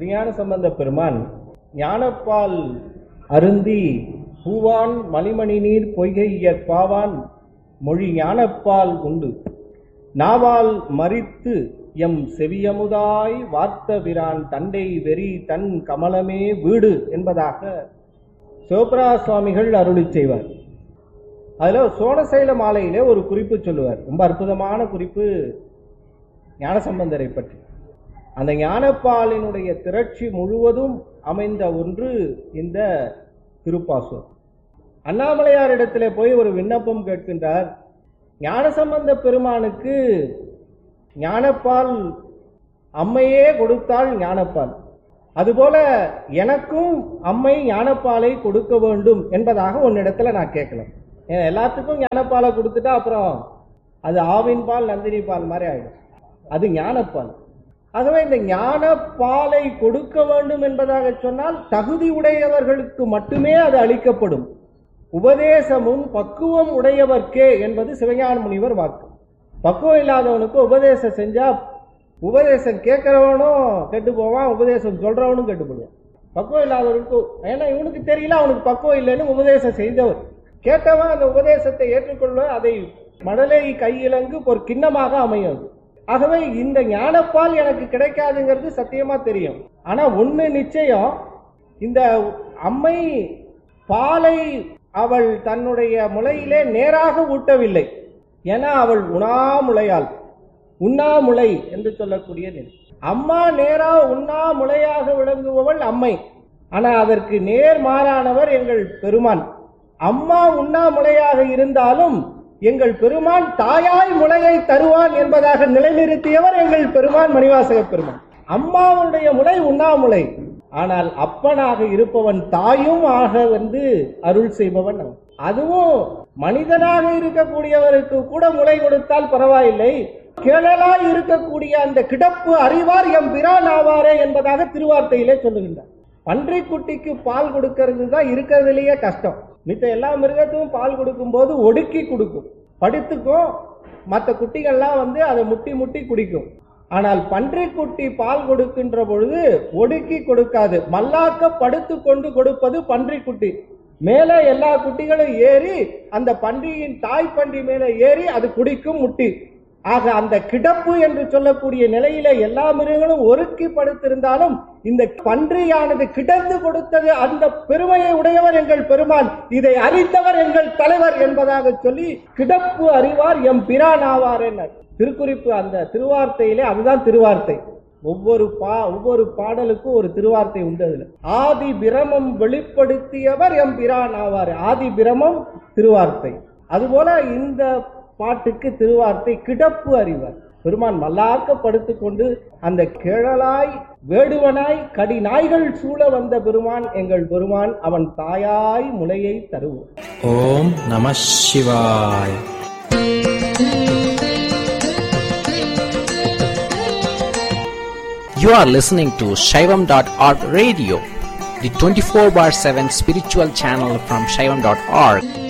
திருஞான சம்பந்த பெருமான் ஞானப்பால் அருந்தி பூவான் மணிமணி நீர் பொய்கை பாவான் மொழி ஞானப்பால் உண்டு நாவால் மறித்து எம் செவியமுதாய் வார்த்த விரான் தண்டை வெறி தன் கமலமே வீடு என்பதாக சிவபிரா சுவாமிகள் அருளி செய்வார் அதுல சோழசைல மாலையிலே ஒரு குறிப்பு சொல்லுவார் ரொம்ப அற்புதமான குறிப்பு ஞானசம்பந்தரை பற்றி அந்த ஞானப்பாலினுடைய திரட்சி முழுவதும் அமைந்த ஒன்று இந்த திருப்பாசூர் அண்ணாமலையாரிடத்திலே போய் ஒரு விண்ணப்பம் கேட்கின்றார் ஞானசம்பந்த பெருமானுக்கு ஞானப்பால் அம்மையே கொடுத்தால் ஞானப்பால் அதுபோல எனக்கும் அம்மை ஞானப்பாலை கொடுக்க வேண்டும் என்பதாக உன்னிடத்துல நான் கேட்கலாம் ஏன்னா எல்லாத்துக்கும் ஞானப்பாலை கொடுத்துட்டா அப்புறம் அது ஆவின் பால் நந்தினி பால் மாதிரி ஆயிடும் அது ஞானப்பால் ஆகவே இந்த ஞானப்பாலை கொடுக்க வேண்டும் என்பதாக சொன்னால் தகுதி உடையவர்களுக்கு மட்டுமே அது அளிக்கப்படும் உபதேசமும் பக்குவம் உடையவர்க்கே என்பது சிவஞான முனிவர் வாக்கு பக்குவம் இல்லாதவனுக்கு உபதேசம் செஞ்சா உபதேசம் கேட்கிறவனும் கெட்டு போவான் உபதேசம் சொல்றவனும் கெட்டு போடுவான் பக்குவம் இல்லாதவனுக்கு ஏன்னா இவனுக்கு தெரியல அவனுக்கு பக்குவம் இல்லைன்னு உபதேசம் செய்தவர் கேட்டவன் அந்த உபதேசத்தை ஏற்றுக்கொள்ள அதை மடலை கையிலங்கு ஒரு கிண்ணமாக அமையும் அது. ஆகவே இந்த ஞானப்பால் எனக்கு கிடைக்காதுங்கிறது சத்தியமா தெரியும் ஆனா ஒண்ணு நிச்சயம் இந்த அம்மை பாலை அவள் தன்னுடைய முளையிலே நேராக ஊட்டவில்லை ஏன்னா அவள் உணாமுளையாள் உண்ணாமுளை என்று சொல்லக்கூடிய நிலை அம்மா நேரா உண்ணாமுளையாக விளங்குபவள் அம்மை ஆனா அதற்கு நேர்மாறானவர் எங்கள் பெருமான் அம்மா உண்ணாமுளையாக இருந்தாலும் எங்கள் பெருமான் தாயாய் முளையை தருவான் என்பதாக நிலைநிறுத்தியவர் எங்கள் பெருமான் மணிவாசக பெருமான் அம்மாவுடைய முளை உண்ணாமுளை ஆனால் அப்பனாக இருப்பவன் தாயும் ஆக வந்து அருள் செய்பவன் அவன். அதுவும் மனிதனாக இருக்கக்கூடியவருக்கு கூட முளை கொடுத்தால் பரவாயில்லை கேளலாய் இருக்கக்கூடிய அந்த கிடப்பு அறிவார் எம் பிரான் ஆவாரே என்பதாக திருவார்த்தையிலே சொல்லுகின்றார் பன்றிக்குட்டிக்கு பால் கொடுக்கிறது தான் இருக்கிறதுலயே கஷ்டம் மித்த எல்லா மிருகத்துக்கும் பால் கொடுக்கும்போது ஒடுக்கி கொடுக்கும் படுத்துக்கும் மற்ற குட்டிகள்லாம் வந்து அதை முட்டி முட்டி குடிக்கும் ஆனால் பன்றிக்குட்டி பால் கொடுக்கின்ற பொழுது ஒடுக்கி கொடுக்காது மல்லாக்க படுத்து கொண்டு கொடுப்பது பன்றிக்குட்டி மேலே எல்லா குட்டிகளும் ஏறி அந்த பன்றியின் தாய் பன்றி மேலே ஏறி அது குடிக்கும் முட்டி ஆக அந்த கிடப்பு என்று சொல்லக்கூடிய நிலையில எல்லா மிருகங்களும் ஒருக்கி படுத்திருந்தாலும் இந்த பன்றியானது கிடந்து கொடுத்தது அந்த பெருமையை உடையவர் எங்கள் பெருமான் இதை அறிந்தவர் எங்கள் தலைவர் என்பதாக சொல்லி கிடப்பு அறிவார் எம் பிரான் ஆவார் என்ன திருக்குறிப்பு அந்த திருவார்த்தையிலே அதுதான் திருவார்த்தை ஒவ்வொரு பா ஒவ்வொரு பாடலுக்கும் ஒரு திருவார்த்தை உண்டு அதுல ஆதி பிரமம் வெளிப்படுத்தியவர் எம் பிரான் ஆவார் ஆதி பிரமம் திருவார்த்தை அதுபோல இந்த பாட்டுக்கு திருவார்த்தை கிடப்பு அறிவார் பெருமான் மல்லாக்க படுத்துக் கொண்டு அந்த கிழலாய் வேடுவனாய் கடி நாய்கள் சூழ வந்த பெருமான் எங்கள் பெருமான் அவன் தாயாய் முளையை தருவோம் ஓம் நம சிவாய் You are listening to Shaivam.org radio, the 24 bar 7 spiritual channel from Shaivam.org.